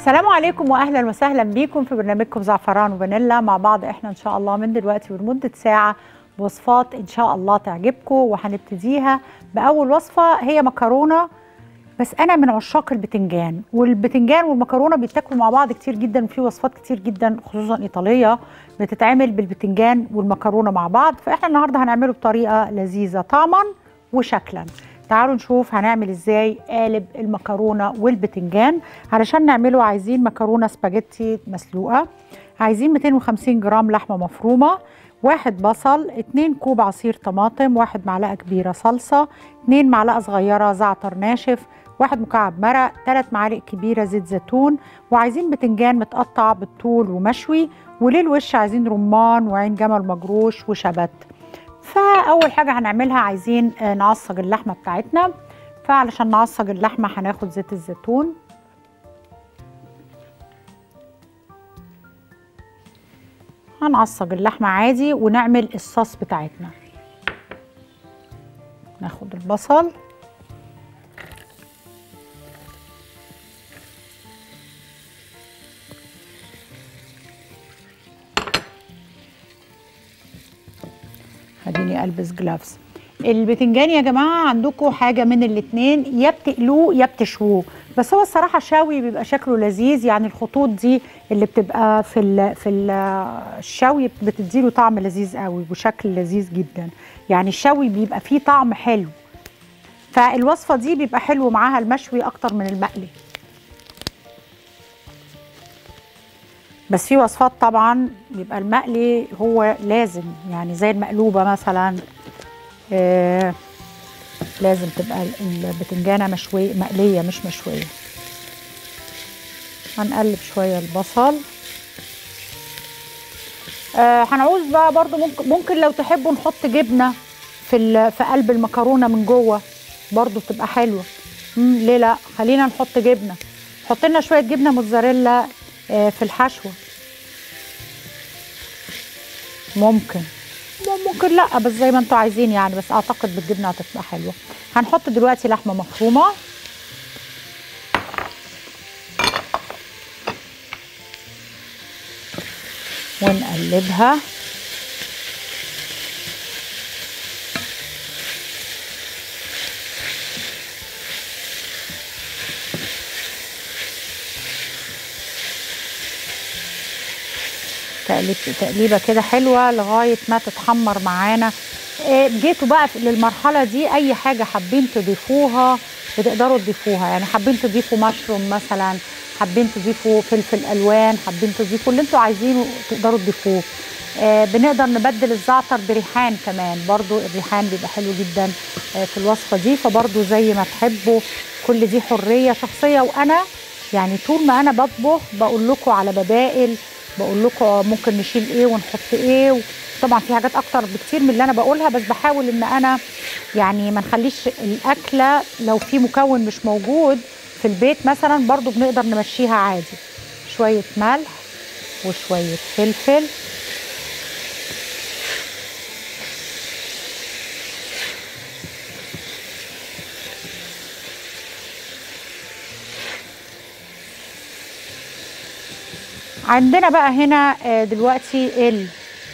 السلام عليكم واهلا وسهلا بيكم في برنامجكم زعفران وفانيلا مع بعض احنا ان شاء الله من دلوقتي ولمده ساعه بوصفات ان شاء الله تعجبكم وهنبتديها باول وصفه هي مكرونه بس انا من عشاق البتنجان والبتنجان والمكرونه بيتاكلوا مع بعض كتير جدا وفي وصفات كتير جدا خصوصا ايطاليه بتتعمل بالبتنجان والمكرونه مع بعض فاحنا النهارده هنعمله بطريقه لذيذه طعما وشكلا تعالوا نشوف هنعمل ازاي قالب المكرونه والبتنجان علشان نعمله عايزين مكرونه سباجيتي مسلوقه عايزين 250 جرام لحمه مفرومه واحد بصل اتنين كوب عصير طماطم واحد معلقه كبيره صلصه اتنين معلقه صغيره زعتر ناشف واحد مكعب مرق ثلاث معالق كبيره زيت زيتون وعايزين بتنجان متقطع بالطول ومشوي وللوش عايزين رمان وعين جمل مجروش وشبت فاول حاجه هنعملها عايزين نعصج اللحمه بتاعتنا فعلشان نعصج اللحمه هناخد زيت الزيتون هنعصج اللحمه عادي ونعمل الصوص بتاعتنا ناخد البصل خليني البس جلافز البتنجان يا جماعه عندكم حاجه من الاتنين يا بتقلوه يا بتشووه بس هو الصراحه شاوي بيبقى شكله لذيذ يعني الخطوط دي اللي بتبقى في ال في ال الشوي بتديله طعم لذيذ قوي وشكل لذيذ جدا يعني الشوي بيبقى فيه طعم حلو فالوصفه دي بيبقى حلو معاها المشوي اكتر من المقلي بس في وصفات طبعا بيبقى المقلي هو لازم يعني زي المقلوبه مثلا آه لازم تبقى البتنجانه مشويه مقليه مش مشويه هنقلب شويه البصل آه هنعوز بقى برضو ممكن, ممكن لو تحبوا نحط جبنه في في قلب المكرونه من جوه برضو بتبقى حلوه مم ليه لا خلينا نحط جبنه نحط لنا شويه جبنه موتزاريلا آه في الحشوه ممكن ممكن لا بس زي ما انتوا عايزين يعني بس اعتقد بالجبنه هتبقى حلوه هنحط دلوقتي لحمه مفرومه ونقلبها تقليب تقليبه كده حلوه لغايه ما تتحمر معانا جيتوا بقى للمرحله دي اي حاجه حابين تضيفوها بتقدروا تضيفوها يعني حابين تضيفوا مشروم مثلا حابين تضيفوا فلفل الوان حابين تضيفوا اللي انتوا عايزينه تقدروا تضيفوه آه بنقدر نبدل الزعتر بريحان كمان برضو الريحان بيبقى حلو جدا آه في الوصفه دي فبرضو زي ما تحبوا كل دي حريه شخصيه وانا يعني طول ما انا بطبخ بقول لكم على بدائل بقول لكم ممكن نشيل ايه ونحط ايه طبعا في حاجات اكتر بكتير من اللي انا بقولها بس بحاول ان انا يعني ما نخليش الاكله لو في مكون مش موجود في البيت مثلا برضو بنقدر نمشيها عادي شويه ملح وشويه فلفل عندنا بقى هنا دلوقتي ال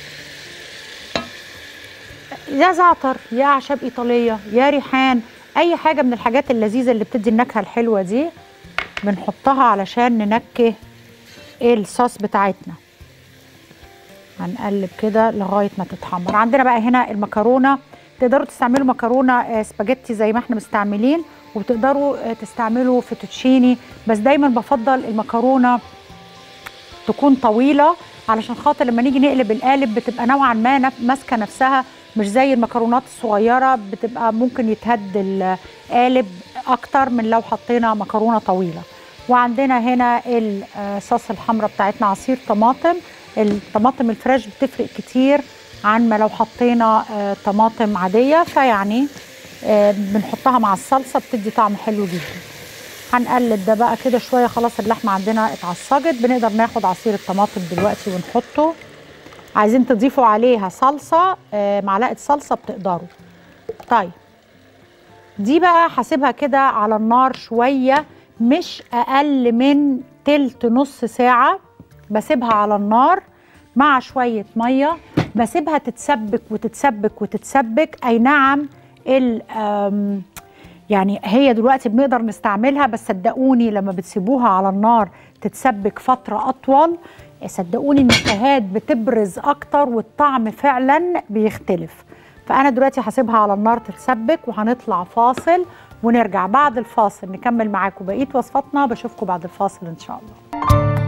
يا زعتر يا اعشاب ايطاليه يا ريحان اي حاجه من الحاجات اللذيذه اللي بتدي النكهه الحلوه دي بنحطها علشان ننكه الصوص بتاعتنا هنقلب كده لغايه ما تتحمر عندنا بقى هنا المكرونه تقدروا تستعملوا مكرونه سباجيتي زي ما احنا مستعملين وتقدروا تستعملوا فيتوتشيني بس دايما بفضل المكرونه تكون طويله علشان خاطر لما نيجي نقلب القالب بتبقى نوعا ما ماسكه نفسها مش زي المكرونات الصغيره بتبقى ممكن يتهد القالب اكتر من لو حطينا مكرونه طويله وعندنا هنا الصوص الحمراء بتاعتنا عصير طماطم الطماطم الفريش بتفرق كتير عن ما لو حطينا طماطم عاديه فيعني بنحطها مع الصلصه بتدي طعم حلو جدا هنقلب ده بقى كده شويه خلاص اللحمه عندنا اتعصجت بنقدر ناخد عصير الطماطم دلوقتي ونحطه عايزين تضيفوا عليها صلصه آه معلقه صلصه بتقدروا طيب دي بقى هسيبها كده على النار شويه مش اقل من تلت نص ساعه بسيبها على النار مع شويه ميه بسيبها تتسبك وتتسبك وتتسبك اي نعم ال آم، يعني هي دلوقتي بنقدر نستعملها بس صدقوني لما بتسيبوها على النار تتسبك فتره اطول صدقوني النكهات بتبرز اكتر والطعم فعلا بيختلف فانا دلوقتي هسيبها على النار تتسبك وهنطلع فاصل ونرجع بعد الفاصل نكمل معاكم بقيه وصفاتنا بشوفكم بعد الفاصل ان شاء الله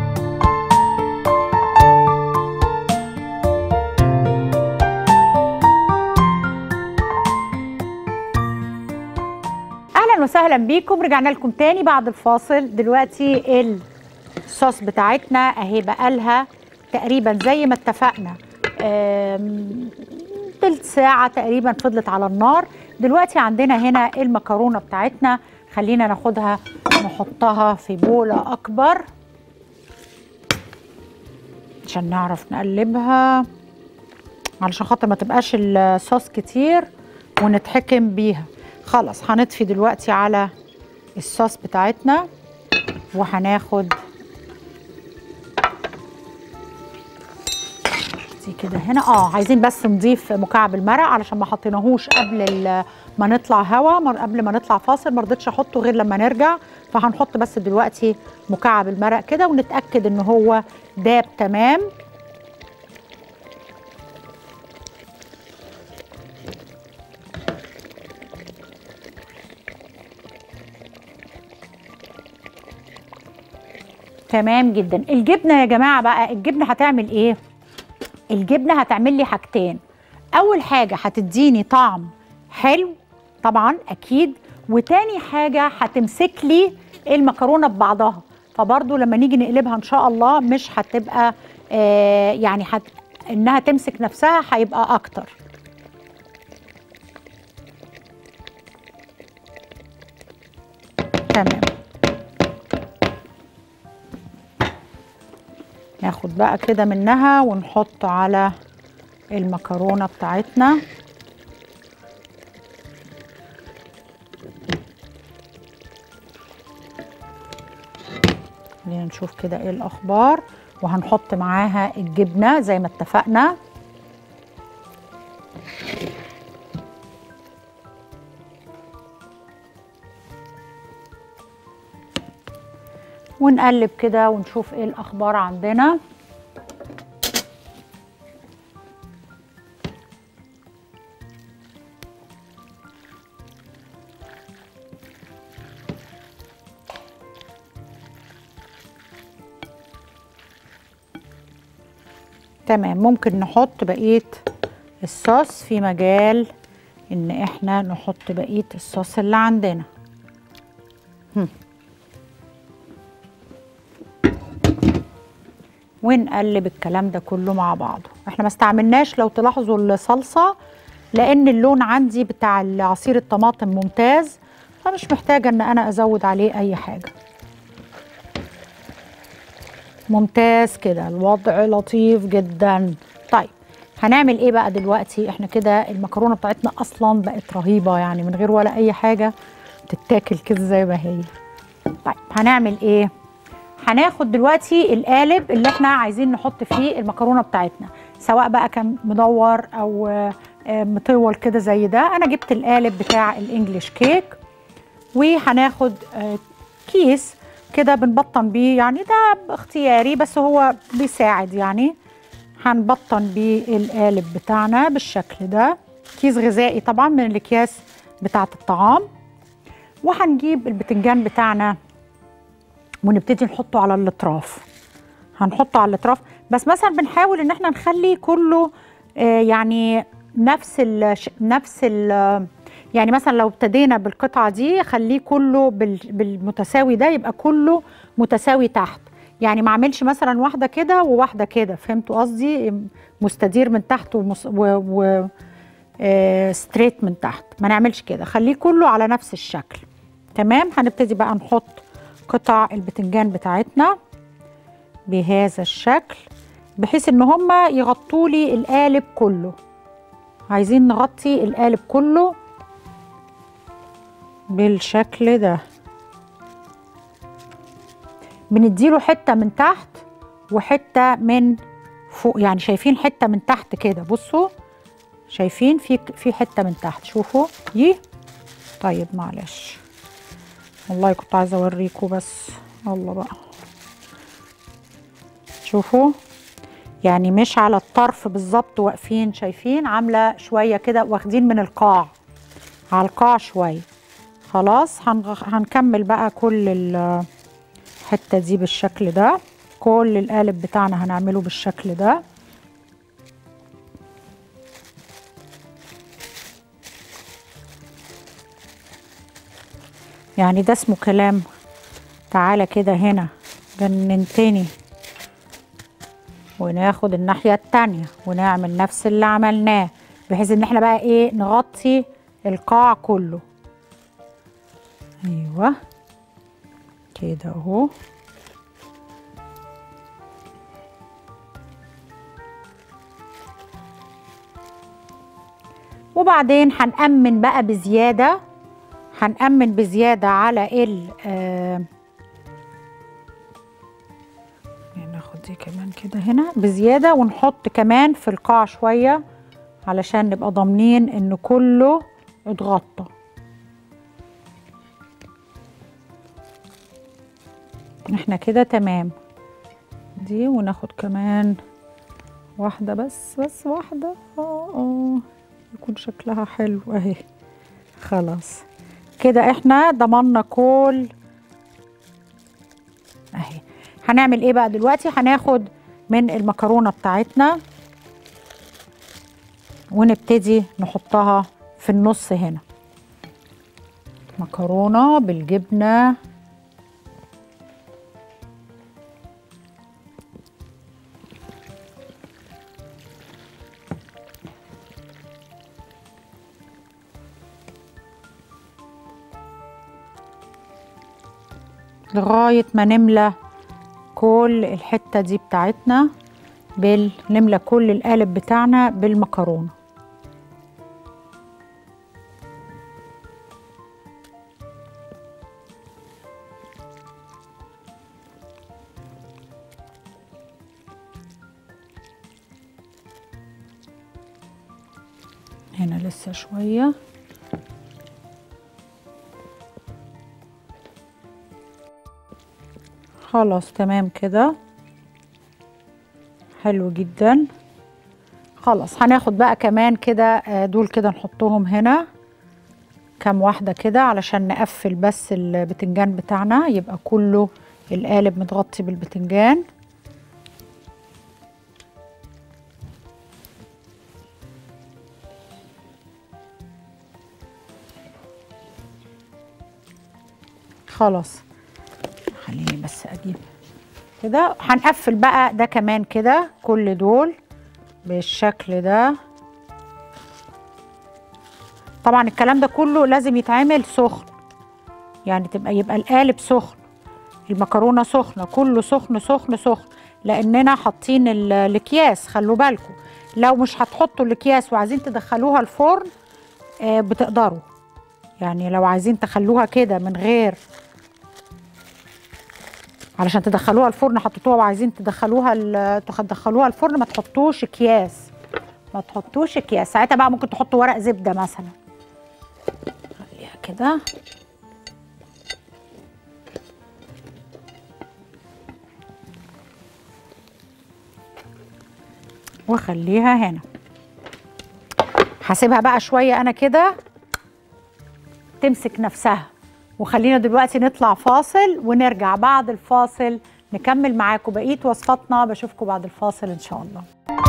اهلا وسهلا بيكم رجعنا لكم تاني بعد الفاصل دلوقتي الصوص بتاعتنا اهي بقالها تقريبا زي ما اتفقنا آم، تلت ساعة تقريبا فضلت على النار دلوقتي عندنا هنا المكرونة بتاعتنا خلينا ناخدها نحطها في بولة أكبر عشان نعرف نقلبها علشان خاطر ما تبقاش الصوص كتير ونتحكم بيها خلاص هنطفي دلوقتي على الصوص بتاعتنا وهناخد دي كده هنا اه عايزين بس نضيف مكعب المرق علشان ما حطيناهوش قبل ال- ما نطلع هوا مر- قبل ما نطلع فاصل ما رضيتش احطه غير لما نرجع فهنحط بس دلوقتي مكعب المرق كده ونتاكد ان هو داب تمام تمام جدا الجبنه يا جماعه بقى الجبنه هتعمل ايه الجبنه هتعمل لي حاجتين اول حاجه هتديني طعم حلو طبعا اكيد وتاني حاجه هتمسك لي المكرونه ببعضها فبرضو لما نيجي نقلبها ان شاء الله مش هتبقى آه يعني هت انها تمسك نفسها هيبقى اكتر تمام ناخد بقى كده منها ونحط على المكرونة بتاعتنا خلينا نشوف كده ايه الاخبار وهنحط معاها الجبنة زي ما اتفقنا ونقلب كده ونشوف ايه الاخبار عندنا تمام ممكن نحط بقية الصوص في مجال ان احنا نحط بقية الصوص اللي عندنا هم. ونقلب الكلام ده كله مع بعضه احنا ما استعملناش لو تلاحظوا الصلصة لان اللون عندي بتاع عصير الطماطم ممتاز فمش محتاجة ان انا ازود عليه اي حاجة ممتاز كده الوضع لطيف جدا طيب هنعمل ايه بقى دلوقتي احنا كده المكرونه بتاعتنا اصلا بقت رهيبه يعني من غير ولا اي حاجه تتاكل كده زي ما هي طيب هنعمل ايه هناخد دلوقتي القالب اللي احنا عايزين نحط فيه المكرونه بتاعتنا سواء بقى كان مدور او آه، مطول كده زي ده انا جبت القالب بتاع الانجليش كيك وهناخد آه، كيس كده بنبطن بيه يعني ده اختياري بس هو بيساعد يعني هنبطن بيه القالب بتاعنا بالشكل ده كيس غذائي طبعا من الاكياس بتاعه الطعام وهنجيب البتنجان بتاعنا ونبتدي نحطه على الاطراف هنحطه على الاطراف بس مثلا بنحاول ان احنا نخلي كله آه يعني نفس ال نفس ال يعني مثلا لو ابتدينا بالقطعه دي خليه كله بال- بالمتساوي ده يبقى كله متساوي تحت يعني ما اعملش مثلا واحده كده وواحده كده فهمتوا قصدي مستدير من تحت ومس و و آه ستريت من تحت ما نعملش كده خليه كله على نفس الشكل تمام هنبتدي بقى نحط قطع البتنجان بتاعتنا بهذا الشكل بحيث ان هما يغطوا لي القالب كله عايزين نغطي القالب كله بالشكل ده بنديله حته من تحت وحته من فوق يعني شايفين حته من تحت كده بصوا شايفين في في حته من تحت شوفوا دي طيب معلش والله كنت عايزه اوريكم بس الله بقى شوفوا يعني مش على الطرف بالظبط واقفين شايفين عامله شويه كده واخدين من القاع على القاع شويه خلاص هنكمل بقى كل الحته دي بالشكل ده كل القالب بتاعنا هنعمله بالشكل ده يعني ده اسمه كلام تعالى كده هنا جننتني وناخد الناحية التانية ونعمل نفس اللي عملناه بحيث ان احنا بقى ايه نغطي القاع كله ايوه كده اهو وبعدين هنأمن بقى بزيادة هنأمن بزيادة على ال آه ناخد دي كمان كده هنا بزيادة ونحط كمان في القاع شوية علشان نبقى ضامنين ان كله اتغطى احنا كده تمام دي وناخد كمان واحدة بس بس واحدة اه اه يكون شكلها حلو اهي خلاص كده احنا ضمنا كل اهي هنعمل ايه بقى دلوقتي هناخد من المكرونه بتاعتنا ونبتدي نحطها في النص هنا مكرونه بالجبنه لغايه ما نملى كل الحته دي بتاعتنا بال نملى كل القالب بتاعنا بالمكرونه هنا لسه شويه خلاص تمام كده حلو جدا خلاص هناخد بقى كمان كده دول كده نحطهم هنا كام واحدة كده علشان نقفل بس البتنجان بتاعنا يبقى كله القالب متغطي بالبتنجان خلاص خليني بس اجيب كده هنقفل بقى ده كمان كده كل دول بالشكل ده طبعا الكلام ده كله لازم يتعمل سخن يعني تبقى يبقى القالب سخن المكرونه سخنه كله سخن سخن سخن لاننا حاطين الاكياس خلوا بالكم لو مش هتحطوا الاكياس وعايزين تدخلوها الفرن آه بتقدروا يعني لو عايزين تخلوها كده من غير علشان تدخلوها الفرن حطيتوها وعايزين تدخلوها تدخلوها الفرن ما تحطوش اكياس ما تحطوش اكياس ساعتها بقى ممكن تحطوا ورق زبده مثلا خليها كده واخليها هنا هسيبها بقى شويه انا كده تمسك نفسها وخلينا دلوقتي نطلع فاصل ونرجع بعد الفاصل نكمل معاكم بقيه وصفاتنا بشوفكم بعد الفاصل ان شاء الله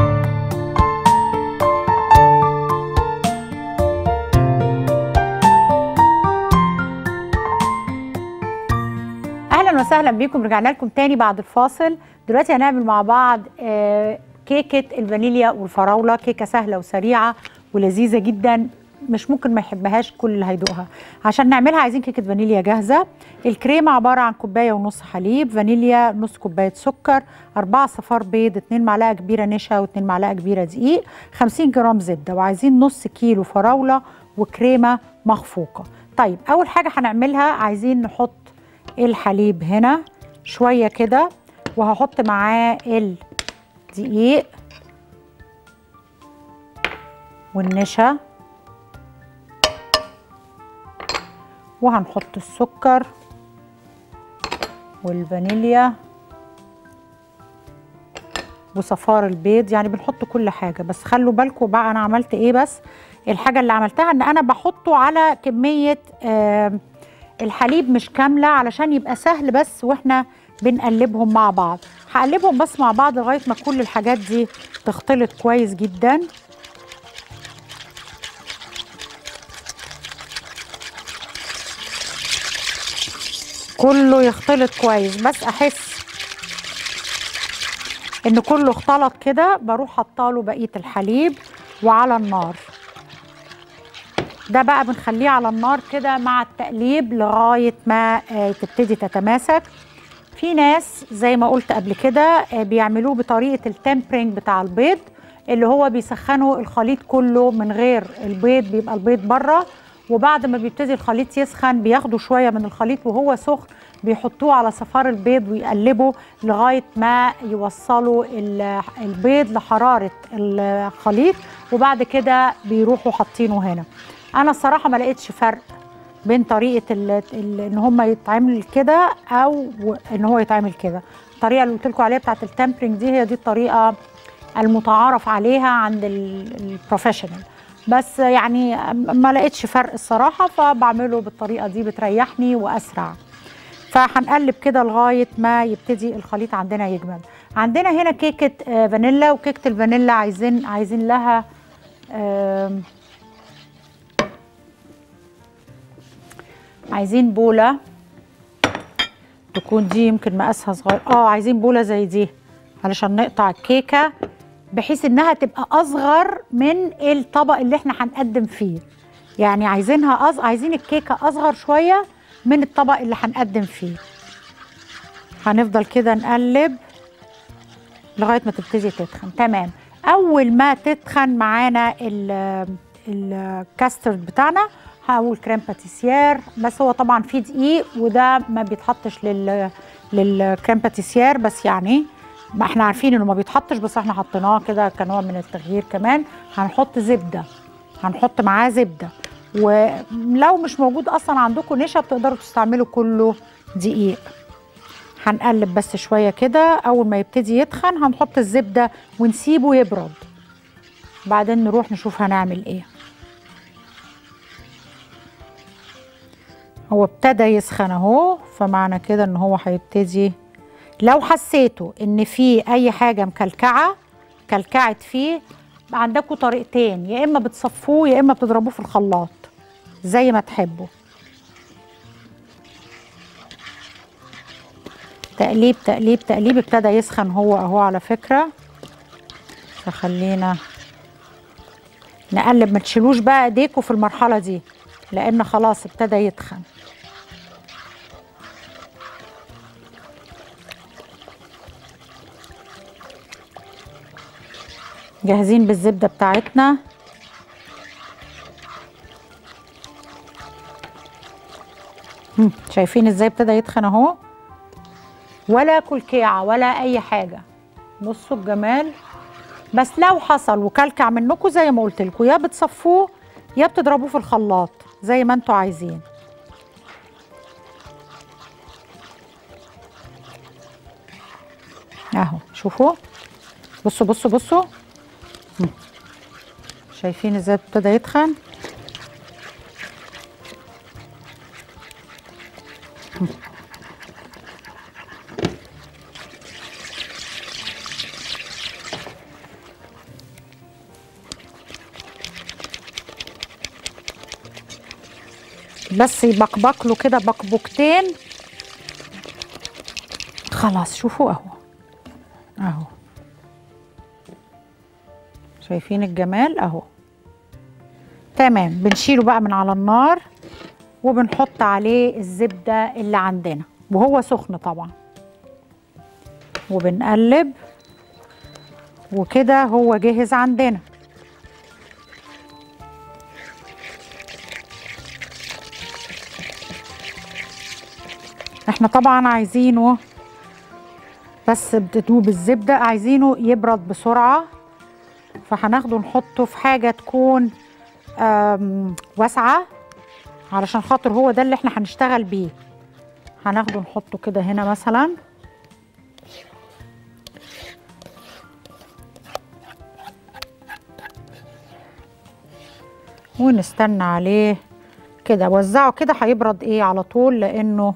اهلا وسهلا بيكم رجعنا لكم تاني بعد الفاصل دلوقتي هنعمل مع بعض آه كيكه الفانيليا والفراوله كيكه سهله وسريعه ولذيذه جدا مش ممكن ما يحبهاش كل اللي هيدوقها عشان نعملها عايزين كيكه فانيليا جاهزه الكريمه عباره عن كوبايه ونص حليب فانيليا نص كوبايه سكر أربعة صفار بيض 2 معلقه كبيره نشا و2 معلقه كبيره دقيق 50 جرام زبده وعايزين نص كيلو فراوله وكريمه مخفوقه طيب اول حاجه هنعملها عايزين نحط الحليب هنا شويه كده وهحط معاه الدقيق والنشا وهنحط السكر والفانيليا وصفار البيض يعني بنحط كل حاجه بس خلوا بالكم بقى انا عملت ايه بس الحاجه اللي عملتها ان انا بحطه على كميه آه الحليب مش كامله علشان يبقى سهل بس واحنا بنقلبهم مع بعض هقلبهم بس مع بعض لغايه ما كل الحاجات دي تختلط كويس جدا كله يختلط كويس بس احس ان كله اختلط كده بروح حطاله بقيه الحليب وعلى النار ده بقى بنخليه على النار كده مع التقليب لغايه ما آه تبتدي تتماسك في ناس زي ما قلت قبل كده آه بيعملوه بطريقه التمبرينج بتاع البيض اللي هو بيسخنوا الخليط كله من غير البيض بيبقى البيض بره وبعد ما بيبتدي الخليط يسخن بياخدوا شويه من الخليط وهو سخن بيحطوه على صفار البيض ويقلبوا لغايه ما يوصلوا البيض لحراره الخليط وبعد كده بيروحوا حاطينه هنا انا الصراحه ما لقيتش فرق بين طريقه ال ال ان هم يتعمل كده او ان هو يتعمل كده الطريقه اللي قلت لكم عليها بتاعت التمبرينج دي هي دي الطريقه المتعارف عليها عند البروفيشنال بس يعني ما لقيتش فرق الصراحه فبعمله بالطريقه دي بتريحني واسرع فهنقلب كده لغايه ما يبتدي الخليط عندنا يجمد عندنا هنا كيكه فانيلا وكيكه الفانيلا عايزين عايزين لها عايزين بوله تكون دي يمكن مقاسها صغير اه عايزين بوله زي دي علشان نقطع الكيكه بحيث انها تبقى اصغر من الطبق اللي احنا هنقدم فيه يعني عايزينها أص... عايزين الكيكه اصغر شويه من الطبق اللي هنقدم فيه هنفضل كده نقلب لغايه ما تبتدي تتخن تمام اول ما تتخن معانا الكاسترد بتاعنا هقول كريم باتيسير بس هو طبعا فيه دقيق وده ما بيتحطش لل للكريم باتيسير بس يعني ما احنا عارفين انه ما بيتحطش بس احنا حطيناه كده كنوع من التغيير كمان هنحط زبده هنحط معاه زبده ولو مش موجود اصلا عندكم نشا بتقدروا تستعملوا كله دقيق هنقلب بس شويه كده اول ما يبتدي يتخن هنحط الزبده ونسيبه يبرد بعدين نروح نشوف هنعمل ايه هو ابتدى يسخن اهو فمعنى كده ان هو هيبتدي لو حسيتوا ان في اي حاجه مكلكعه كلكعت فيه عندكم طريقتين يا اما بتصفوه يا اما بتضربوه في الخلاط زي ما تحبوا تقليب تقليب تقليب ابتدى يسخن هو اهو على فكره فخلينا نقلب ما تشيلوش بقى ايديكم في المرحله دي لان خلاص ابتدى يتخن جاهزين بالزبده بتاعتنا شايفين ازاي ابتدى يتخن اهو ولا كلكيعه ولا اي حاجه بصوا الجمال بس لو حصل وكلكع منكم زي ما قلت لكم يا بتصفوه يا بتضربوه في الخلاط زي ما انتوا عايزين اهو شوفوا بصوا بصوا بصوا شايفين ازاي ابتدى يتخن بس يبقبق له كده بقبقتين خلاص شوفوا اهو اهو شايفين الجمال اهو تمام بنشيله بقى من على النار وبنحط عليه الزبدة اللي عندنا وهو سخن طبعا وبنقلب وكده هو جاهز عندنا احنا طبعا عايزينه بس بتدوب الزبده عايزينه يبرد بسرعه فهناخده نحطه في حاجه تكون آم، واسعه علشان خاطر هو ده اللي احنا هنشتغل بيه هناخده نحطه كده هنا مثلا ونستنى عليه كده وزعه كده هيبرد ايه على طول لانه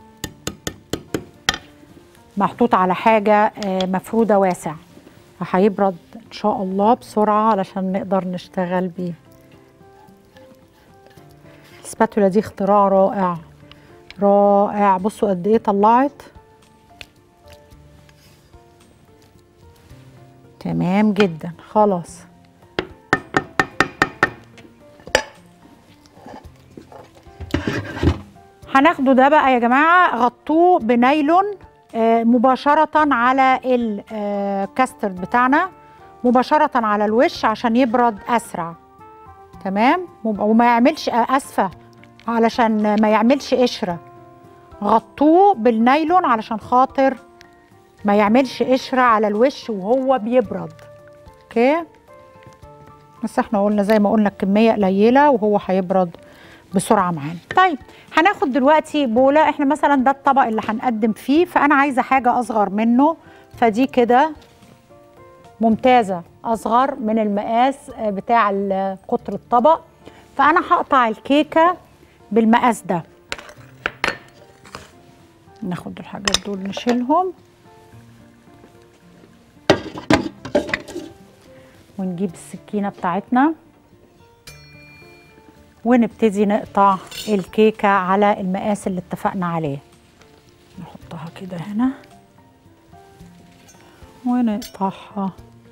محطوط على حاجة آه، مفرودة واسع فهيبرد ان شاء الله بسرعة علشان نقدر نشتغل بيه السباتولا دي اختراع رائع رائع بصوا قد ايه طلعت تمام جدا خلاص هناخده ده بقى يا جماعة غطوه بنايلون آه، مباشرة على الكاسترد بتاعنا مباشرة على الوش عشان يبرد أسرع تمام وب- وما يعملش آه، أسفة علشان ما يعملش قشرة غطوه بالنايلون علشان خاطر ما يعملش قشرة على الوش وهو بيبرد اوكي بس احنا قلنا زي ما قلنا الكمية قليلة وهو هيبرد بسرعة معانا طيب هناخد دلوقتي بولة احنا مثلا ده الطبق اللي هنقدم فيه فأنا عايزة حاجة أصغر منه فدي كده ممتازة أصغر من المقاس آه، بتاع ال- قطر الطبق فأنا هقطع الكيكة بالمقاس ده ناخد الحاجات دول نشيلهم ونجيب السكينة بتاعتنا ونبتدي نقطع الكيكة على المقاس اللي اتفقنا عليه نحطها كده هنا ونقطعها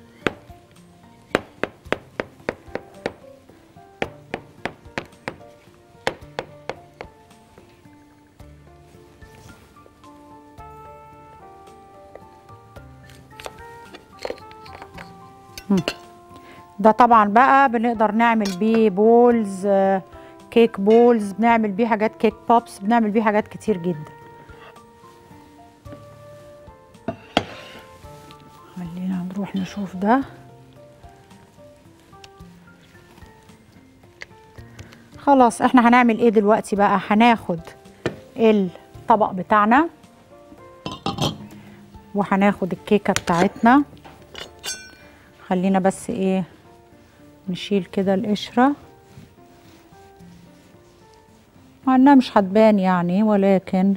ده طبعا بقى بنقدر نعمل بيه بولز آه، كيك بولز بنعمل بيه حاجات كيك بوبس بنعمل بيه حاجات كتير جدا خلينا نروح نشوف ده خلاص احنا هنعمل ايه دلوقتي بقى هناخد الطبق بتاعنا وهناخد الكيكة بتاعتنا خلينا بس ايه نشيل كده القشرة مع انها مش هتبان يعني ولكن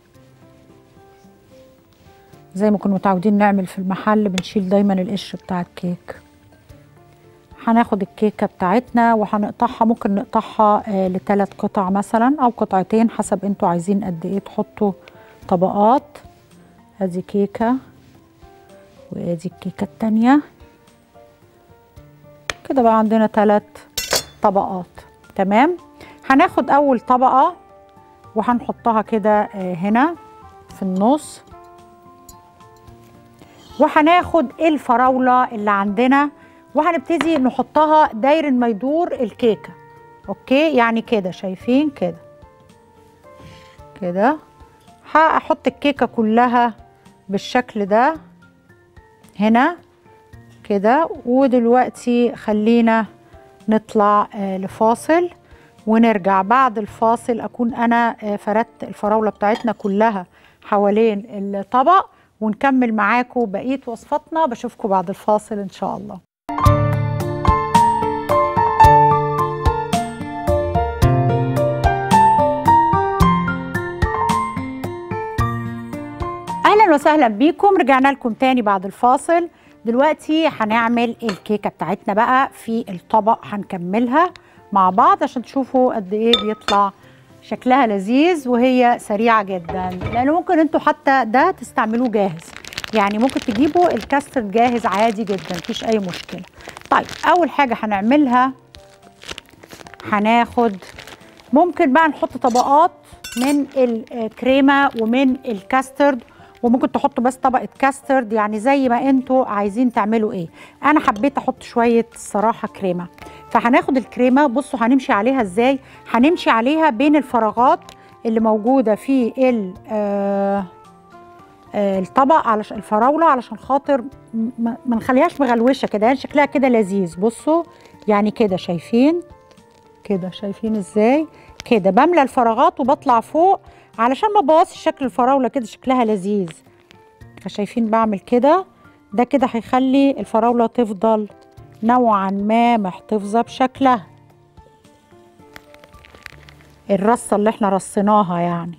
زي ما كنا متعودين نعمل في المحل بنشيل دايما القشر بتاع الكيك هناخد الكيكة بتاعتنا وهنقطعها ممكن نقطعها آه لثلاث قطع مثلا او قطعتين حسب انتوا عايزين قد ايه تحطوا طبقات ادي كيكة وادي الكيكة التانية كده بقى عندنا ثلاث طبقات تمام هناخد اول طبقة وهنحطها كده آه، هنا في النص وهناخد الفراولة اللي عندنا وهنبتدي نحطها داير ما يدور الكيكة اوكي يعني كده شايفين كده كده هحط الكيكة كلها بالشكل ده هنا كده ودلوقتي خلينا نطلع آه، لفاصل ونرجع بعد الفاصل اكون انا آه، فردت الفراوله بتاعتنا كلها حوالين الطبق ونكمل معاكم بقيه وصفاتنا بشوفكم بعد الفاصل ان شاء الله اهلا وسهلا بيكم رجعنا لكم تاني بعد الفاصل دلوقتي هنعمل الكيكه بتاعتنا بقى في الطبق هنكملها مع بعض عشان تشوفوا قد ايه بيطلع شكلها لذيذ وهي سريعه جدا لان ممكن انتوا حتى ده تستعملوه جاهز يعني ممكن تجيبوا الكاسترد جاهز عادي جدا مفيش اي مشكله طيب اول حاجه هنعملها هناخد ممكن بقى نحط طبقات من الكريمه ومن الكاسترد وممكن تحطوا بس طبقه كاسترد يعني زي ما انتوا عايزين تعملوا ايه انا حبيت احط شويه الصراحه كريمه فهناخد الكريمه بصوا هنمشي عليها ازاي هنمشي عليها بين الفراغات اللي موجوده في ال- آه، آه، الطبق علشان الفراوله علشان خاطر م- ما ما نخليهاش مغلوشه كده يعني شكلها كده لذيذ بصوا يعني كده شايفين كده شايفين ازاي كده بملى الفراغات وبطلع فوق علشان ما بوظش شكل الفراوله كده شكلها لذيذ فشايفين بعمل كده ده كده هيخلي الفراوله تفضل نوعا ما محتفظه بشكلها الرصه اللي احنا رصيناها يعني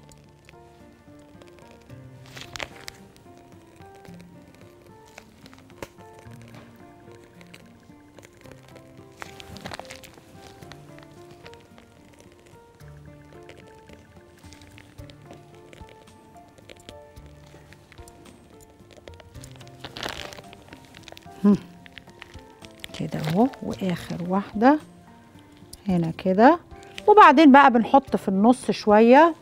كده اهو واخر واحده هنا كده وبعدين بقى بنحط في النص شويه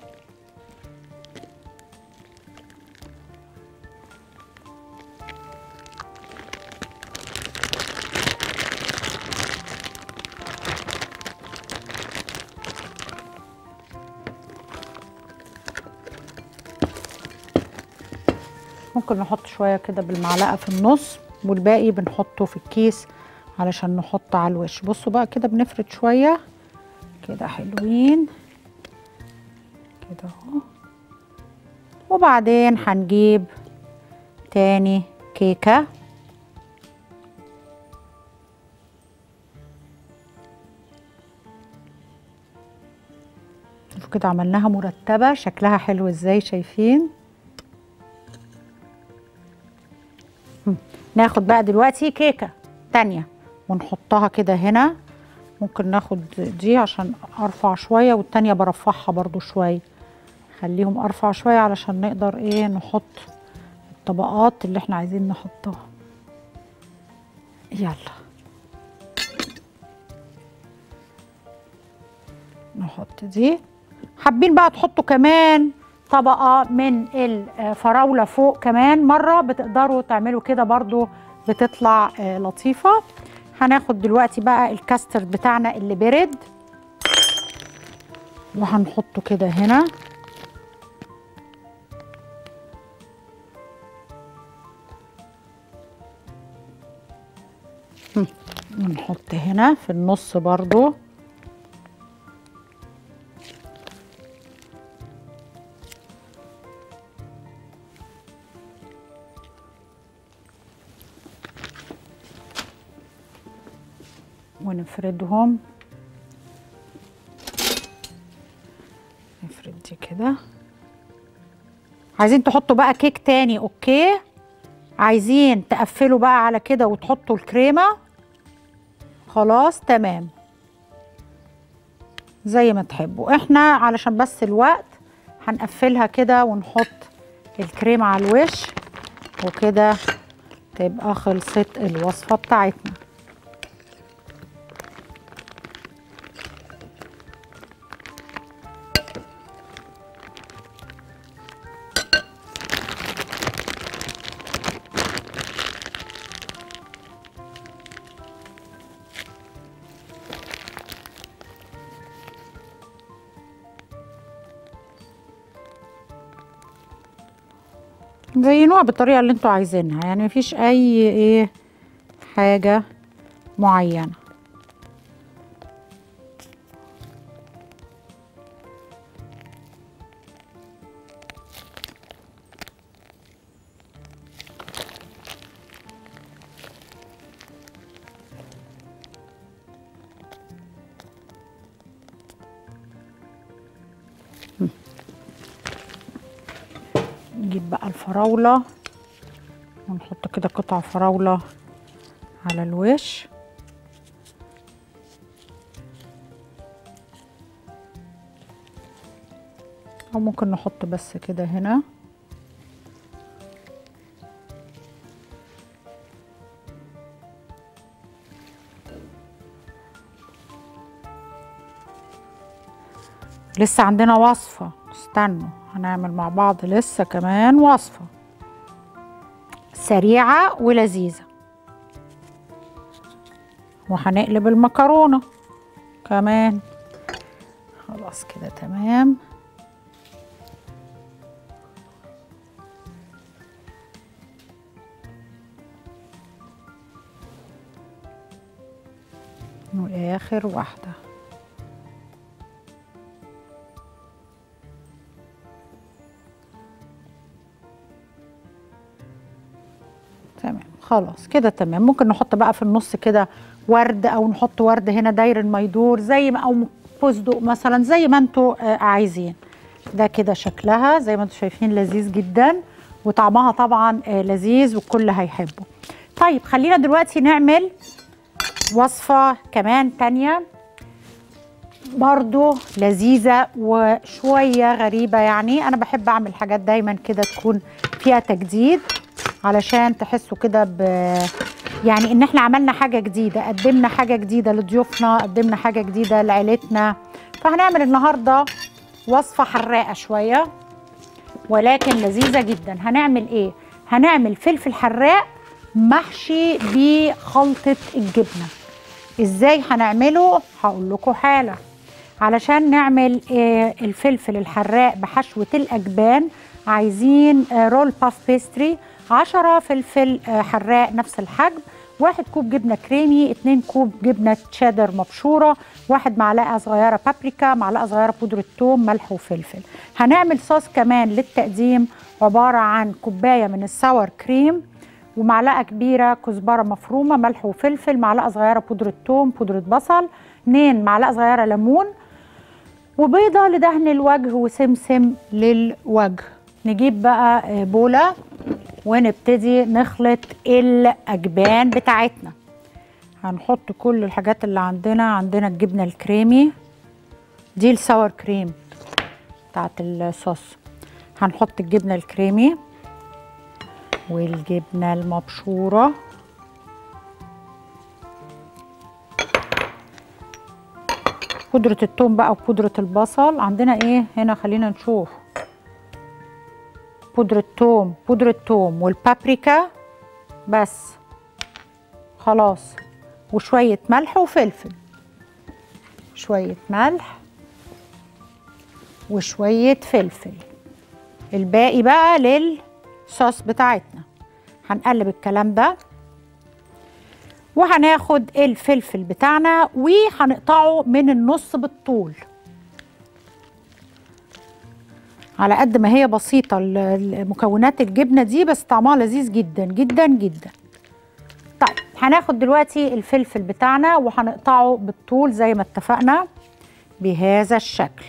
ممكن نحط شويه كده بالمعلقه في النص والباقي بنحطه في الكيس علشان نحط على الوش بصوا بقى كده بنفرد شويه كده حلوين كده اهو وبعدين هنجيب تاني كيكه شوفوا كده عملناها مرتبه شكلها حلو ازاي شايفين ناخد بقى دلوقتي كيكه تانية ونحطها كده هنا ممكن ناخد دي عشان ارفع شويه والتانية برفعها برضو شويه خليهم ارفع شويه علشان نقدر ايه نحط الطبقات اللي احنا عايزين نحطها يلا نحط دي حابين بقى تحطوا كمان طبقة من الفراولة فوق كمان مرة بتقدروا تعملوا كده برضو بتطلع آه، لطيفة هناخد دلوقتي بقى الكاستر بتاعنا اللي برد وهنحطه كده هنا هم، ونحط هنا في النص برضو ونفردهم نفرد دي كده عايزين تحطوا بقى كيك تاني اوكي عايزين تقفلوا بقى على كده وتحطوا الكريمة خلاص تمام زي ما تحبوا احنا علشان بس الوقت هنقفلها كده ونحط الكريمة على الوش وكده تبقى خلصت الوصفة بتاعتنا زينوها بالطريقة اللي انتوا عايزينها يعني مفيش اي ايه حاجة معينة نجيب بقى الفراولة ونحط كده قطع فراولة على الوش أو ممكن نحط بس كده هنا لسه عندنا وصفة استنوا هنعمل مع بعض لسه كمان وصفة سريعة ولذيذة وهنقلب المكرونة كمان خلاص كده تمام واخر واحده تمام خلاص كده تمام ممكن نحط بقى في النص كده ورد او نحط ورد هنا داير ما يدور زي ما او فستق مثلا زي ما انتوا آه، عايزين ده كده شكلها زي ما انتوا شايفين لذيذ جدا وطعمها طبعا آه، لذيذ والكل هيحبه طيب خلينا دلوقتي نعمل وصفة كمان تانية برضو لذيذة وشوية غريبة يعني أنا بحب أعمل حاجات دايما كده تكون فيها تجديد علشان تحسوا كده ب يعني إن إحنا عملنا حاجة جديدة قدمنا حاجة جديدة لضيوفنا قدمنا حاجة جديدة لعيلتنا فهنعمل النهاردة وصفة حراقة شوية ولكن لذيذة جدا هنعمل إيه؟ هنعمل فلفل حراق محشي بخلطة الجبنة ازاي هنعمله هقول لكم حالا علشان نعمل آه، الفلفل الحراق بحشوة الأجبان عايزين آه، رول باف بيستري 10 فلفل آه، حراق نفس الحجم واحد كوب جبنة كريمي اتنين كوب جبنة تشيدر مبشورة واحد معلقة صغيرة بابريكا معلقة صغيرة بودرة ثوم ملح وفلفل هنعمل صوص كمان للتقديم عبارة عن كوباية من الساور كريم ومعلقه كبيره كزبره مفرومه ملح وفلفل معلقه صغيره بودره ثوم بودره بصل اتنين معلقه صغيره ليمون وبيضه لدهن الوجه وسمسم للوجه نجيب بقى آه، بوله ونبتدي نخلط الاجبان بتاعتنا هنحط كل الحاجات اللي عندنا عندنا الجبنه الكريمي دي الساور كريم بتاعت الصوص هنحط الجبنه الكريمي والجبنة المبشورة بودرة الثوم بقى وبودرة البصل عندنا ايه هنا خلينا نشوف بودرة ثوم بودرة ثوم والبابريكا بس خلاص وشوية ملح وفلفل شوية ملح وشوية فلفل الباقي بقى للصوص بتاعتنا هنقلب الكلام ده وهناخد الفلفل بتاعنا وهنقطعه من النص بالطول على قد ما هي بسيطة ال- ال- مكونات الجبنة دي بس طعمها لذيذ جدا جدا جدا طيب هناخد دلوقتي الفلفل بتاعنا وهنقطعه بالطول زي ما اتفقنا بهذا الشكل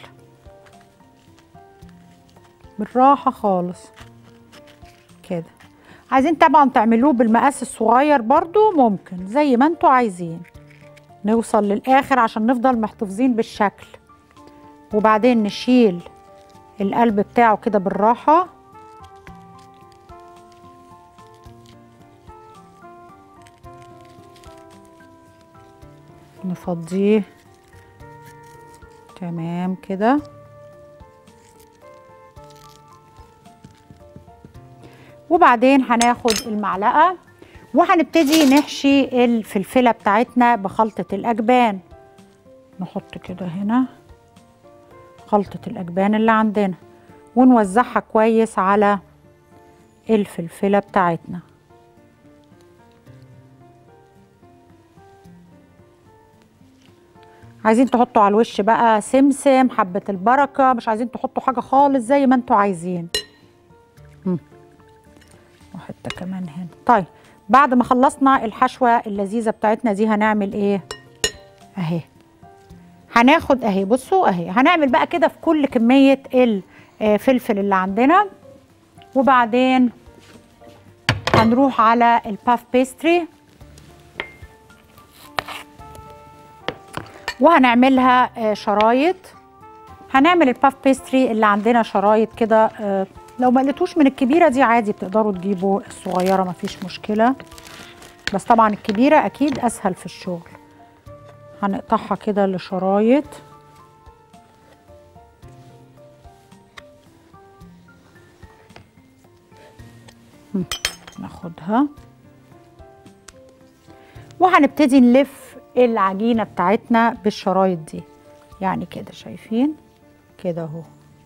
بالراحة خالص كده عايزين طبعا تعملوه بالمقاس الصغير برضو ممكن زي ما انتوا عايزين نوصل للآخر عشان نفضل محتفظين بالشكل وبعدين نشيل القلب بتاعه كده بالراحة نفضيه تمام كده وبعدين هناخد المعلقة وهنبتدي نحشي الفلفلة بتاعتنا بخلطة الأجبان نحط كده هنا خلطة الأجبان اللي عندنا ونوزعها كويس على الفلفلة بتاعتنا عايزين تحطوا على الوش بقى سمسم حبة البركة مش عايزين تحطوا حاجة خالص زي ما انتوا عايزين مم. وحتة كمان هنا طيب بعد ما خلصنا الحشوة اللذيذة بتاعتنا دي هنعمل ايه اهي هناخد اهي بصوا اهي هنعمل بقى كده في كل كمية الفلفل اللي عندنا وبعدين هنروح على الباف بيستري وهنعملها آه، شرايط هنعمل الباف بيستري اللي عندنا شرايط كده آه، لو ما لقيتوش من الكبيره دي عادي بتقدروا تجيبوا الصغيره مفيش مشكله بس طبعا الكبيره اكيد اسهل في الشغل هنقطعها كده لشرايط هم، ناخدها وهنبتدي نلف العجينه بتاعتنا بالشرايط دي يعني كده شايفين كده اهو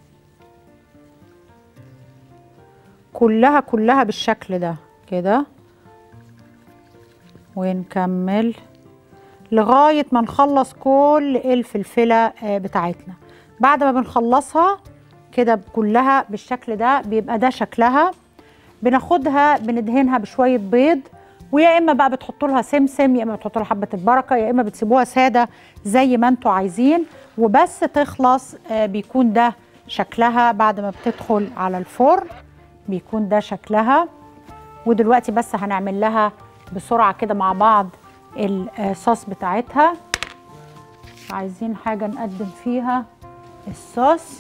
كلها كلها بالشكل ده كده ونكمل لغايه ما نخلص كل الفلفله آه، بتاعتنا بعد ما بنخلصها كده كلها بالشكل ده بيبقى ده شكلها بناخدها بندهنها بشويه بيض ويا اما بقى بتحطوا لها سمسم يا اما بتحطوا لها حبه البركه يا اما بتسيبوها ساده زي ما انتوا عايزين وبس تخلص آه، بيكون ده شكلها بعد ما بتدخل على الفرن بيكون ده شكلها ودلوقتي بس هنعمل لها بسرعه كده مع بعض الصوص بتاعتها عايزين حاجه نقدم فيها الصوص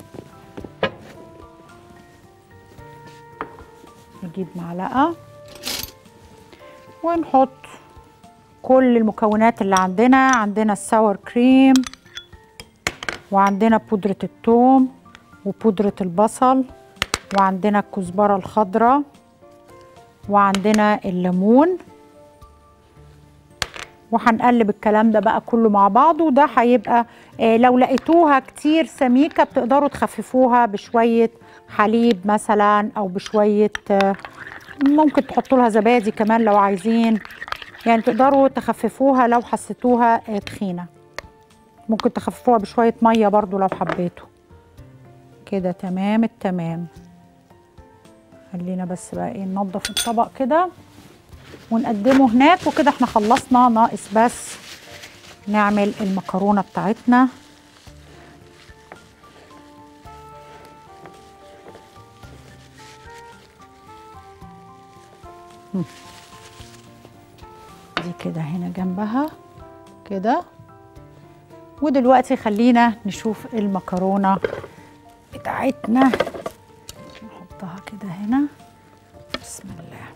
نجيب معلقه ونحط كل المكونات اللي عندنا عندنا الساور كريم وعندنا بودرة الثوم وبودرة البصل وعندنا الكزبرة الخضراء وعندنا الليمون وهنقلب الكلام ده بقى كله مع بعضه وده هيبقى آه لو لقيتوها كتير سميكة بتقدروا تخففوها بشوية حليب مثلا أو بشوية آه ممكن تحطوا لها زبادي كمان لو عايزين يعني تقدروا تخففوها لو حسيتوها آه تخينة ممكن تخففوها بشوية مية برضو لو حبيتوا كده تمام التمام خلينا بس بقى ايه ننضف الطبق كده ونقدمه هناك وكده احنا خلصنا ناقص بس نعمل المكرونه بتاعتنا هم. دي كده هنا جنبها كده ودلوقتي خلينا نشوف المكرونه بتاعتنا نحطها كده هنا بسم الله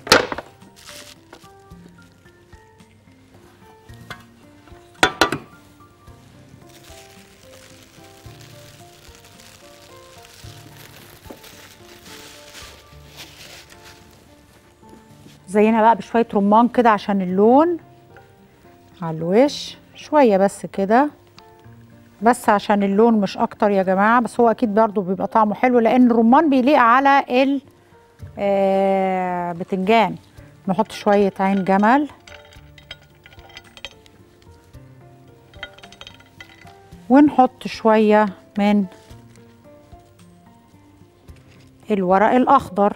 زينا بقى بشويه رمان كده عشان اللون على الوش شويه بس كده بس عشان اللون مش اكتر يا جماعه بس هو اكيد برضو بيبقى طعمه حلو لان الرمان بيليق على ال آه بتنجان نحط شويه عين جمل ونحط شويه من الورق الاخضر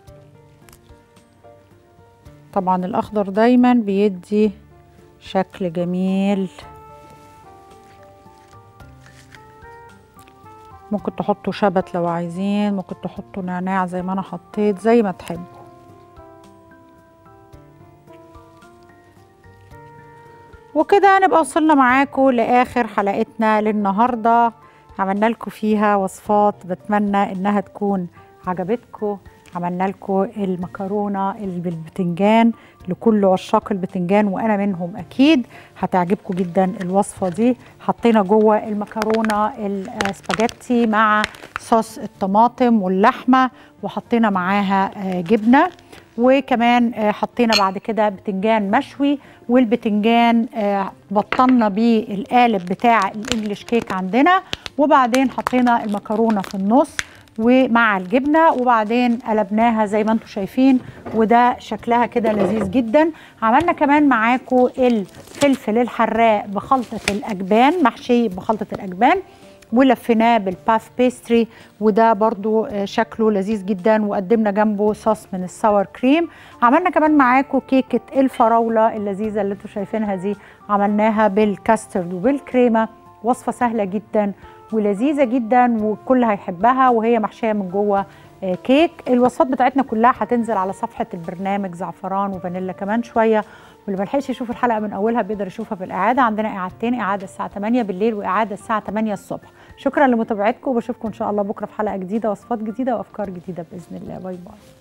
طبعا الاخضر دايما بيدي شكل جميل ممكن تحطوا شبت لو عايزين ممكن تحطوا نعناع زي ما انا حطيت زي ما تحبوا وكده نبقى وصلنا معاكم لاخر حلقتنا للنهارده عملنا لكم فيها وصفات بتمنى انها تكون عجبتكم عملنا لكم المكرونه اللي بالبتنجان لكل عشاق البتنجان وانا منهم اكيد هتعجبكم جدا الوصفه دي حطينا جوه المكرونه السباجيتي مع صوص الطماطم واللحمه وحطينا معاها جبنه وكمان حطينا بعد كده بتنجان مشوي والبتنجان بطلنا بيه القالب بتاع الانجليش كيك عندنا وبعدين حطينا المكرونه في النص ومع الجبنه وبعدين قلبناها زي ما انتم شايفين وده شكلها كده لذيذ جدا عملنا كمان معاكم الفلفل الحراق بخلطه الاجبان محشي بخلطه الاجبان ولفيناه بالباف بيستري وده برضو شكله لذيذ جدا وقدمنا جنبه صوص من الساور كريم عملنا كمان معاكم كيكه الفراوله اللذيذه اللي انتم شايفينها دي عملناها بالكاسترد وبالكريمه وصفه سهله جدا ولذيذه جدا والكل هيحبها وهي محشيه من جوه كيك الوصفات بتاعتنا كلها هتنزل على صفحه البرنامج زعفران وفانيلا كمان شويه واللي ملحقش يشوف الحلقه من اولها بيقدر يشوفها في الاعاده عندنا اعادتين اعاده الساعه 8 بالليل واعاده الساعه 8 الصبح شكرا لمتابعتكم وبشوفكم ان شاء الله بكره في حلقه جديده وصفات جديده وافكار جديده باذن الله باي باي